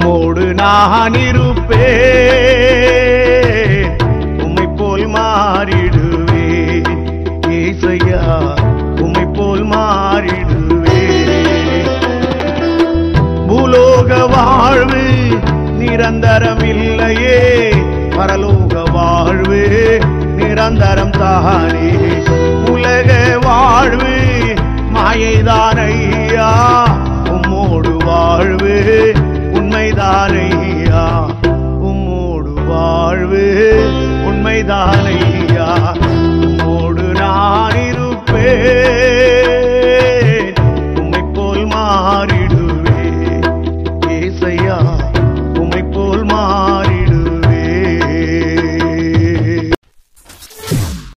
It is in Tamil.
உம்மோடு நான் இருப்பேன் உம்மை போல் மாறிடுவேன் ஏசையா உம்மை போல் மாறிடுவேன் பூலோக வாழ்வு நிரந்தரம் இல்லையே பரலோக வாழ்வு நிரந்தரம் தானே உலக வாழ்வு மாயைதான